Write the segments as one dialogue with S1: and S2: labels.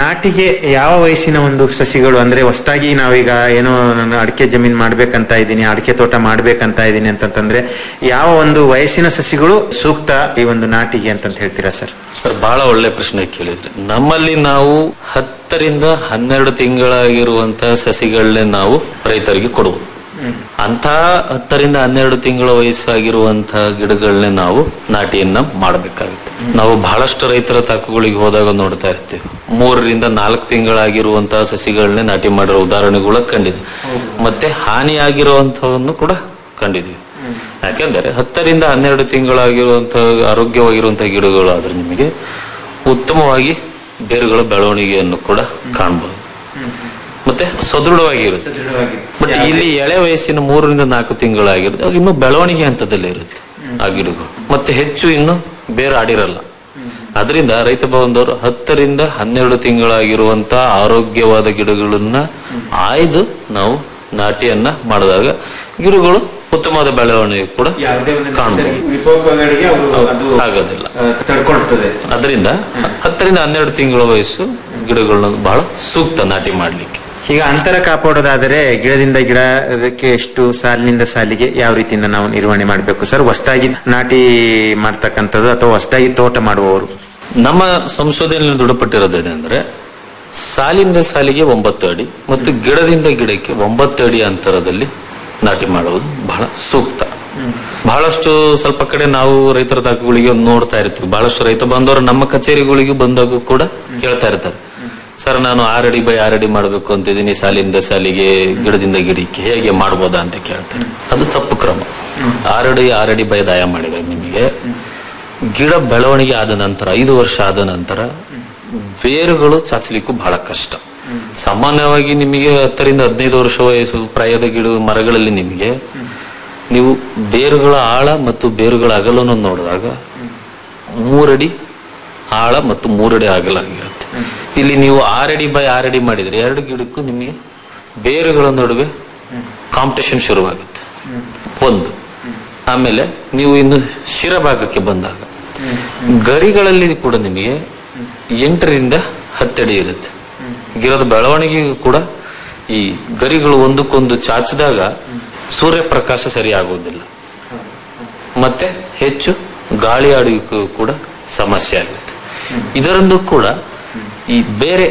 S1: ನಾಟಿಗೆ ಯಾವ ವಯಸ್ಸಿನ ಒಂದು ಸಸಿಗಳು ಅಂದ್ರೆ ಹೊಸದಾಗಿ ನಾವೀಗ ಏನೋ ನಾನು ಅಡಿಕೆ ಜಮೀನ್ ಮಾಡ್ಬೇಕಂತ ಇದ್ದೀನಿ ಅಡಿಕೆ ತೋಟ ಮಾಡ್ಬೇಕಂತ ಇದ್ದೀನಿ ಅಂತಂತಂದ್ರೆ ಯಾವ ಒಂದು ವಯಸ್ಸಿನ ಸಸಿಗಳು ಸೂಕ್ತ ಈ ಒಂದು ನಾಟಿಗೆ ಅಂತಂತ ಹೇಳ್ತೀರಾ ಸರ್
S2: ಸರ್ ಬಹಳ ಒಳ್ಳೆ ಪ್ರಶ್ನೆ ಕೇಳಿದ್ರಿ ನಮ್ಮಲ್ಲಿ ನಾವು ಹತ್ತರಿಂದ ಹನ್ನೆರಡು ತಿಂಗಳಾಗಿರುವಂತಹ ಸಸಿಗಳನ್ನೇ ನಾವು ರೈತರಿಗೆ ಕೊಡುವುದು ಅಂತ ಹತ್ತರಿಂದ ಹನ್ನೆರಡು ತಿಂಗಳ ವಯಸ್ಸಾಗಿರುವಂತಹ ಗಿಡಗಳನ್ನೇ ನಾವು ನಾಟಿಯನ್ನ ಮಾಡಬೇಕಾಗುತ್ತೆ ನಾವು ಬಹಳಷ್ಟು ರೈತರ ತಾಕುಗಳಿಗೆ ಹೋದಾಗ ನೋಡ್ತಾ ಇರ್ತೀವಿ ಮೂರರಿಂದ ನಾಲ್ಕು ತಿಂಗಳಾಗಿರುವಂತಹ ಸಸಿಗಳನ್ನೇ ನಾಟಿ ಮಾಡಿರೋ ಉದಾಹರಣೆಗಳು ಕಂಡಿದೆ ಮತ್ತೆ ಹಾನಿಯಾಗಿರುವಂತವನ್ನು ಕೂಡ ಕಂಡಿದ್ದೀವಿ ಯಾಕೆಂದರೆ ಹತ್ತರಿಂದ ಹನ್ನೆರಡು ತಿಂಗಳಾಗಿರುವಂತಹ ಆರೋಗ್ಯವಾಗಿರುವಂತಹ ಗಿಡಗಳು ಆದ್ರೆ ನಿಮಗೆ ಉತ್ತಮವಾಗಿ ಬೇರುಗಳ ಬೆಳವಣಿಗೆಯನ್ನು ಕೂಡ ಕಾಣಬಹುದು ಮತ್ತೆ ಸದೃಢವಾಗಿರುತ್ತೆ ಬಟ್ ಇಲ್ಲಿ ಎಳೆ ವಯಸ್ಸಿನ ಮೂರರಿಂದ ನಾಲ್ಕು ತಿಂಗಳಾಗಿರುತ್ತೆ ಅದು ಇನ್ನು ಬೆಳವಣಿಗೆ ಹಂತದಲ್ಲಿ ಇರುತ್ತೆ ಆ ಗಿಡಗಳು ಮತ್ತೆ ಹೆಚ್ಚು ಇನ್ನು ಬೇರೆ ಆಡಿರಲ್ಲ ಅದರಿಂದ ರೈತ ಬಾಂಧವರು ಹತ್ತರಿಂದ ಹನ್ನೆರಡು ತಿಂಗಳಾಗಿರುವಂತ ಆರೋಗ್ಯವಾದ ಗಿಡಗಳನ್ನ ಆಯ್ದು ನಾವು ನಾಟಿಯನ್ನ ಮಾಡಿದಾಗ ಗಿಡಗಳು ಉತ್ತಮವಾದ ಬೆಳವಣಿಗೆ ಕೂಡ ಕಾಣಬಹುದು ಆಗೋದಿಲ್ಲ
S1: ತಡ್ಕೊಳ್ತದೆ
S2: ಅದರಿಂದ ಹತ್ತರಿಂದ ಹನ್ನೆರಡು ತಿಂಗಳ ವಯಸ್ಸು ಗಿಡಗಳನ್ನ ಬಹಳ ಸೂಕ್ತ ನಾಟಿ ಮಾಡ್ಲಿಕ್ಕೆ
S1: ಈಗ ಅಂತರ ಕಾಪಾಡೋದಾದರೆ ಗಿಡದಿಂದ ಗಿಡ ಅದಕ್ಕೆ ಎಷ್ಟು ಸಾಲಿನಿಂದ ಸಾಲಿಗೆ ಯಾವ ರೀತಿಯಿಂದ ನಾವು ನಿರ್ವಹಣೆ ಮಾಡಬೇಕು ಸರ್ ಹೊಸದಾಗಿ ನಾಟಿ ಮಾಡ್ತಕ್ಕಂಥದ್ದು ಅಥವಾ ಹೊಸದಾಗಿ ತೋಟ ಮಾಡುವವರು
S2: ನಮ್ಮ ಸಂಶೋಧನೆಯಲ್ಲಿ ದೃಢಪಟ್ಟಿರೋದೇನೆಂದ್ರೆ ಸಾಲಿಂದ ಸಾಲಿಗೆ ಒಂಬತ್ತು ಅಡಿ ಮತ್ತು ಗಿಡದಿಂದ ಗಿಡಕ್ಕೆ ಒಂಬತ್ತು ಅಡಿ ಅಂತರದಲ್ಲಿ ನಾಟಿ ಮಾಡುವುದು ಬಹಳ ಸೂಕ್ತ ಬಹಳಷ್ಟು ಸ್ವಲ್ಪ ಕಡೆ ನಾವು ರೈತರ ತಾಕುಗಳಿಗೆ ನೋಡ್ತಾ ಇರ್ತೀವಿ ಬಹಳಷ್ಟು ರೈತ ಬಾಂಧವರು ನಮ್ಮ ಕಚೇರಿಗಳಿಗೆ ಬಂದಾಗೂ ಕೂಡ ಕೇಳ್ತಾ ಇರ್ತಾರೆ ಸರ್ ನಾನು ಆರಡಿ ಬೈ ಆರಡಿ ಮಾಡಬೇಕು ಅಂತಿದ್ದೀನಿ ಸಾಲಿಂದ ಸಾಲಿಗೆ ಗಿಡದಿಂದ ಗಿಡಕ್ಕೆ ಹೇಗೆ ಮಾಡ್ಬೋದಾ ಅಂತ ಕೇಳ್ತಾರೆ ಅದು ತಪ್ಪು ಕ್ರಮ ಆರಡಿ ಆರಡಿ ಬೈ ದಾಯ ಮಾಡಿದ್ರೆ ನಿಮಗೆ ಗಿಡ ಬೆಳವಣಿಗೆ ಆದ ನಂತರ ಐದು ವರ್ಷ ಆದ ನಂತರ ಬೇರುಗಳು ಚಾಚಲಿಕ್ಕೂ ಬಹಳ ಕಷ್ಟ ಸಾಮಾನ್ಯವಾಗಿ ನಿಮಗೆ ಹತ್ತರಿಂದ ಹದಿನೈದು ವರ್ಷ ವಯಸ್ಸು ಪ್ರಾಯದ ಗಿಡ ಮರಗಳಲ್ಲಿ ನಿಮಗೆ ನೀವು ಬೇರುಗಳ ಆಳ ಮತ್ತು ಬೇರುಗಳ ಅಗಲವನ್ನು ನೋಡಿದಾಗ ಮೂರಡಿ ಆಳ ಮತ್ತು ಮೂರಡಿ ಅಗಲ ಆಗಿರುತ್ತೆ ಇಲ್ಲಿ ನೀವು ಆರಡಿ ಬೈ ಆರಡಿ ಮಾಡಿದ್ರೆ ಎರಡು ಗಿಡಕ್ಕೂ ನಿಮಗೆ ಬೇರುಗಳ ನಡುವೆ ಕಾಂಪಿಟೇಷನ್ ಶುರುವಾಗುತ್ತೆ ಒಂದು ಆಮೇಲೆ ನೀವು ಇನ್ನು ಶಿರಭಾಗಕ್ಕೆ ಬಂದಾಗ ಗರಿಗಳಲ್ಲಿ ಕೂಡ ನಿಮಗೆ ಎಂಟರಿಂದ ಹತ್ತಡಿ ಇರುತ್ತೆ ಗಿಡದ ಬೆಳವಣಿಗೆಗೂ ಕೂಡ ಈ ಗರಿಗಳು ಒಂದಕ್ಕೊಂದು ಚಾಚಿದಾಗ ಸೂರ್ಯಪ್ರಕಾಶ ಸರಿ ಆಗುವುದಿಲ್ಲ ಮತ್ತೆ ಹೆಚ್ಚು ಗಾಳಿ ಆಡುವಿಕೆ ಕೂಡ ಸಮಸ್ಯೆ ಆಗುತ್ತೆ ಇದರಿಂದ ಕೂಡ ಈ ಬೇರೆ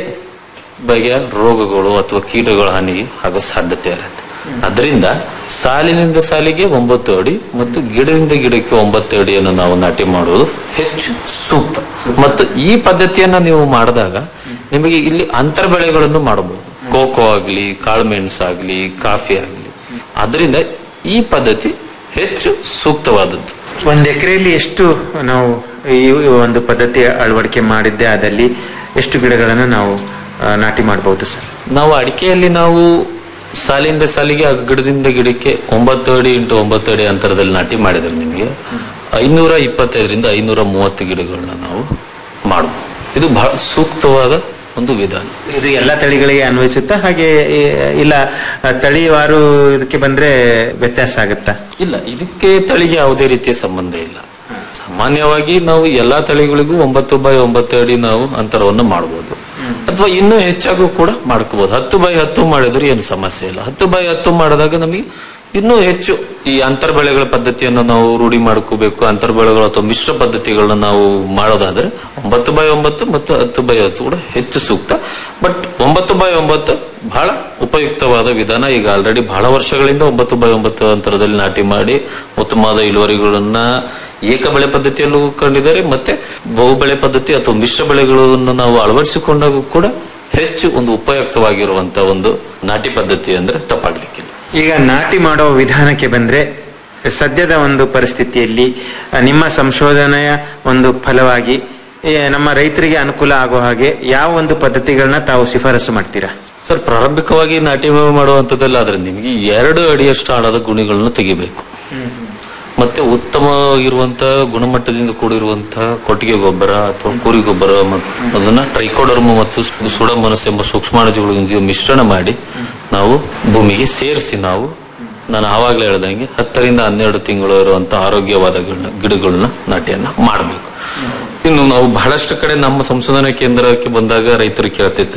S2: ಬಗೆಯ ರೋಗಗಳು ಅಥವಾ ಕೀಟಗಳ ಹಾನಿಗೆ ಆಗೋ ಸಾಧ್ಯತೆ ಇರುತ್ತೆ ಅದರಿಂದ ಸಾಲಿನಿಂದ ಸಾಲಿಗೆ ಒಂಬತ್ತು ಅಡಿ ಮತ್ತು ಗಿಡದಿಂದ ಗಿಡಕ್ಕೆ ಒಂಬತ್ತು ಅಡಿಯನ್ನು ನಾವು ನಾಟಿ ಮಾಡುವುದು ಹೆಚ್ಚು ಸೂಕ್ತ ಮತ್ತು ಈ ಪದ್ಧತಿಯನ್ನ ನೀವು ಮಾಡಿದಾಗ ನಿಮಗೆ ಇಲ್ಲಿ ಅಂತರ ಬೆಳೆಗಳನ್ನು ಮಾಡಬಹುದು ಕೋಕೋ ಆಗ್ಲಿ ಕಾಳುಮೆಣಸು ಆಗ್ಲಿ ಕಾಫಿ ಆಗ್ಲಿ ಅದರಿಂದ ಈ ಪದ್ಧತಿ ಹೆಚ್ಚು ಸೂಕ್ತವಾದದ್ದು
S1: ಒಂದು ಎಕರೆಯಲ್ಲಿ ಎಷ್ಟು ನಾವು ಈ ಒಂದು ಪದ್ಧತಿ ಅಳವಡಿಕೆ ಮಾಡಿದ್ದೆ ಅದಲ್ಲಿ ಎಷ್ಟು ಗಿಡಗಳನ್ನು ನಾವು ಆ, ನಾಟಿ ಮಾಡಬಹುದು ಸರ್
S2: ನಾವು ಅಡಿಕೆಯಲ್ಲಿ ನಾವು ಸಾಲಿಂದ ಸಾಲಿಗೆ ಆ ಗಿಡದಿಂದ ಗಿಡಕ್ಕೆ ಒಂಬತ್ತು ಅಡಿ ಇಂಟು ಒಂಬತ್ತು ಅಡಿ ಅಂತರದಲ್ಲಿ ನಾಟಿ ಮಾಡಿದ್ರೆ ನಿಮಗೆ ಐನೂರ ಇಪ್ಪತ್ತೈದರಿಂದ ಐನೂರ ಮೂವತ್ತು ಗಿಡಗಳನ್ನ ನಾವು ಮಾಡಬಹುದು ಇದು ಬಹಳ ಸೂಕ್ತವಾದ ಒಂದು ವಿಧಾನ
S1: ಇದು ಎಲ್ಲ ತಳಿಗಳಿಗೆ ಅನ್ವಯಿಸುತ್ತಾ ಹಾಗೆ ಈ- ಇಲ್ಲ ಆ, ತಳಿವಾರು ಇದಕ್ಕೆ ಬಂದ್ರೆ ವ್ಯತ್ಯಾಸ ಆಗುತ್ತಾ
S2: ಇಲ್ಲ ಇದಕ್ಕೆ ತಳಿಗೆ ಯಾವುದೇ ರೀತಿಯ ಸಂಬಂಧ ಇಲ್ಲ ಸಾಮಾನ್ಯವಾಗಿ ನಾವು ಎಲ್ಲಾ ತಳಿಗಳಿಗೂ ಒಂಬತ್ತು ಬೈ ಒಂಬತ್ತು ಅಡಿ ನಾವು ಅಂತರವನ್ನು ಮಾಡಬಹುದು ಅಥವಾ ಇನ್ನೂ ಹೆಚ್ಚಾಗೂ ಕೂಡ ಮಾಡ್ಕೋಬಹುದು ಹತ್ತು ಬೈ ಹತ್ತು ಮಾಡಿದ್ರೆ ಏನು ಸಮಸ್ಯೆ ಇಲ್ಲ ಹತ್ತು ಬೈ ಹತ್ತು ಮಾಡಿದಾಗ ನಮಗೆ ಇನ್ನೂ ಹೆಚ್ಚು ಈ ಅಂತರ್ ಬೆಳೆಗಳ ಪದ್ಧತಿಯನ್ನು ನಾವು ರೂಢಿ ಮಾಡ್ಕೋಬೇಕು ಅಂತರ್ ಬೆಳೆಗಳು ಅಥವಾ ಮಿಶ್ರ ಪದ್ಧತಿಗಳನ್ನ ನಾವು ಮಾಡೋದಾದ್ರೆ ಒಂಬತ್ತು ಬೈ ಒಂಬತ್ತು ಮತ್ತು ಹತ್ತು ಬೈ ಹತ್ತು ಕೂಡ ಹೆಚ್ಚು ಸೂಕ್ತ ಬಟ್ ಒಂಬತ್ತು ಬೈ ಒಂಬತ್ತು ಬಹಳ ಉಪಯುಕ್ತವಾದ ವಿಧಾನ ಈಗ ಆಲ್ರೆಡಿ ಬಹಳ ವರ್ಷಗಳಿಂದ ಒಂಬತ್ತು ಬೈ ಒಂಬತ್ತು ಅಂತರದಲ್ಲಿ ನಾಟಿ ಮಾಡಿ ಉತ್ತಮವಾದ ಇಳುವರಿಗಳನ್ನ ಏಕ ಬೆಳೆ ಪದ್ಧತಿಯಲ್ಲೂ ಕಂಡಿದ್ದಾರೆ ಮತ್ತೆ ಬಹು ಬೆಳೆ ಪದ್ಧತಿ ಅಥವಾ ಮಿಶ್ರ ಬೆಳೆಗಳನ್ನು ನಾವು ಅಳವಡಿಸಿಕೊಂಡಾಗ ಕೂಡ ಹೆಚ್ಚು ಒಂದು ಉಪಯುಕ್ತವಾಗಿರುವಂತ ಒಂದು ನಾಟಿ ಪದ್ಧತಿ ಅಂದ್ರೆ ತಪ್ಪಾಗ್ಲಿಕ್ಕಿಲ್ಲ
S1: ಈಗ ನಾಟಿ ಮಾಡೋ ವಿಧಾನಕ್ಕೆ ಬಂದ್ರೆ ಸದ್ಯದ ಒಂದು ಪರಿಸ್ಥಿತಿಯಲ್ಲಿ ಆ, ನಿಮ್ಮ ಸಂಶೋಧನೆಯ ಒಂದು ಫಲವಾಗಿ ಈ ನಮ್ಮ ರೈತರಿಗೆ ಅನುಕೂಲ ಆಗೋ ಹಾಗೆ ಯಾವ ಒಂದು ಪದ್ಧತಿಗಳನ್ನ ತಾವು ಶಿಫಾರಸು ಮಾಡ್ತೀರಾ
S2: ಸರ್ ಪ್ರಾರಂಭಿಕವಾಗಿ ನಾಟಿ ಮಾಡುವಂತದ್ದಲ್ಲ ಆದ್ರೆ ನಿಮಗೆ ಎರಡು ಅಡಿಯಷ್ಟು ಆಳದ ಗುಣಿಗಳನ್ನು ತೆಗಿಬೇಕು ಮತ್ತೆ ಉತ್ತಮವಾಗಿರುವಂತಹ ಗುಣಮಟ್ಟದಿಂದ ಕೂಡಿರುವಂತಹ ಕೊಟ್ಟಿಗೆ ಗೊಬ್ಬರ ಅಥವಾ ಕುರಿ ಗೊಬ್ಬರ ಮತ್ತು ಅದನ್ನ ಟ್ರೈಕೋಡರ್ಮ ಮತ್ತು ಸುಡಮನಸ್ ಎಂಬ ಸೂಕ್ಷ್ಮಾಣುಜಗಳೊಂದಿಗೆ ಮಿಶ್ರಣ ಮಾಡಿ ನಾವು ಭೂಮಿಗೆ ಸೇರಿಸಿ ನಾವು ನಾನು ಆವಾಗಲೇ ಹೇಳ್ದಂಗೆ ಹತ್ತರಿಂದ ಹನ್ನೆರಡು ತಿಂಗಳು ಇರುವಂತಹ ಆರೋಗ್ಯವಾದ ಗಿಡ- ಗಿಡಗಳನ್ನ ನಾಟಿಯನ್ನ ಮಾಡಬೇಕು ಇನ್ನು ನಾವು ಬಹಳಷ್ಟು ಕಡೆ ನಮ್ಮ ಸಂಶೋಧನಾ ಕೇಂದ್ರಕ್ಕೆ ಬಂದಾಗ ರೈತರು ಕೇಳ್ತಿರ್ತಾರೆ